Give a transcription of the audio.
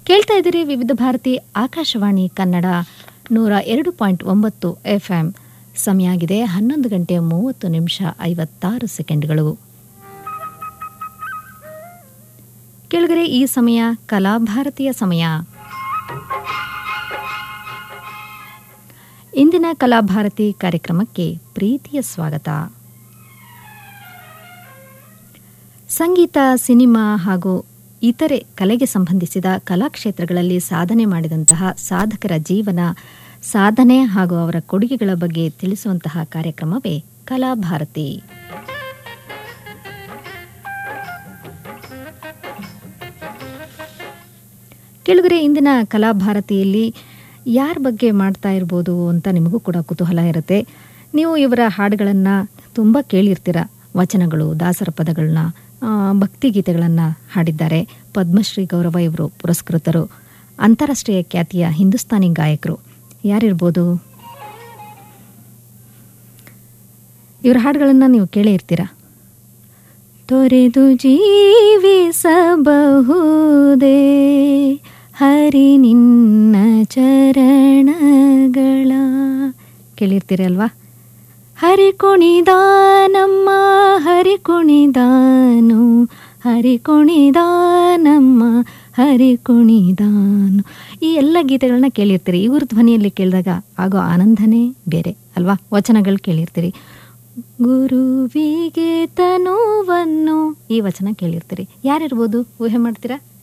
ಕೇಳ್ತಾ ಇದ್ದೀರಿ ವಿವಿಧ ಭಾರತಿ ಆಕಾಶವಾಣಿ ಕನ್ನಡ ನೂರ ಎರಡು ಪಾಯಿಂಟ್ ಒಂಬತ್ತು ಎಫ್ ಎಂ ಸಮಯ ಆಗಿದೆ ಹನ್ನೊಂದು ಗಂಟೆ ಮೂವತ್ತು ನಿಮಿಷ ಐವತ್ತಾರು ಸೆಕೆಂಡ್ಗಳು ಕೆಳಗರೆ ಈ ಸಮಯ ಕಲಾಭಾರತಿಯ ಸಮಯ ಇಂದಿನ ಕಲಾಭಾರತಿ ಕಾರ್ಯಕ್ರಮಕ್ಕೆ ಪ್ರೀತಿಯ ಸ್ವಾಗತ ಸಂಗೀತ ಸಿನಿಮಾ ಹಾಗೂ ಇತರೆ ಕಲೆಗೆ ಸಂಬಂಧಿಸಿದ ಕಲಾಕ್ಷೇತ್ರಗಳಲ್ಲಿ ಸಾಧನೆ ಮಾಡಿದಂತಹ ಸಾಧಕರ ಜೀವನ ಸಾಧನೆ ಹಾಗೂ ಅವರ ಕೊಡುಗೆಗಳ ಬಗ್ಗೆ ತಿಳಿಸುವಂತಹ ಕಾರ್ಯಕ್ರಮವೇ ಕಲಾಭಾರತಿ ಕೆಳಗರೆ ಇಂದಿನ ಕಲಾಭಾರತಿಯಲ್ಲಿ ಯಾರ ಬಗ್ಗೆ ಮಾಡ್ತಾ ಇರ್ಬೋದು ಅಂತ ನಿಮಗೂ ಕೂಡ ಕುತೂಹಲ ಇರುತ್ತೆ ನೀವು ಇವರ ಹಾಡುಗಳನ್ನು ತುಂಬ ಕೇಳಿರ್ತೀರ ವಚನಗಳು ದಾಸರ ಪದಗಳನ್ನ ಭಕ್ತಿಗೀತೆಗಳನ್ನು ಹಾಡಿದ್ದಾರೆ ಪದ್ಮಶ್ರೀ ಗೌರವ ಇವರು ಪುರಸ್ಕೃತರು ಅಂತಾರಾಷ್ಟ್ರೀಯ ಖ್ಯಾತಿಯ ಹಿಂದೂಸ್ತಾನಿ ಗಾಯಕರು ಯಾರಿರ್ಬೋದು ಇವರ ಹಾಡುಗಳನ್ನು ನೀವು ಕೇಳೇ ಇರ್ತೀರ ತೊರೆದು ಜೀವಿಸಬಹುದೇ ಹರಿ ನಿನ್ನ ಚರಣಗಳ ಕೇಳಿರ್ತೀರಲ್ವಾ ಹರಿ ಕುಣಿದಾನಮ್ಮ ಹರಿ ಕುಣಿದಾನು ಹರಿ ಕುಣಿದಾನಮ್ಮ ಹರಿ ಕುಣಿದಾನು ಈ ಎಲ್ಲ ಗೀತೆಗಳನ್ನ ಕೇಳಿರ್ತೀರಿ ಇವ್ರ ಧ್ವನಿಯಲ್ಲಿ ಕೇಳಿದಾಗ ಆಗೋ ಆನಂದನೇ ಬೇರೆ ಅಲ್ವಾ ವಚನಗಳು ಕೇಳಿರ್ತೀರಿ ಗುರುವಿಗೆ ತನುವನ್ನು ಈ ವಚನ ಕೇಳಿರ್ತೀರಿ ಯಾರಿರ್ಬೋದು ಊಹೆ ಮಾಡ್ತೀರಾ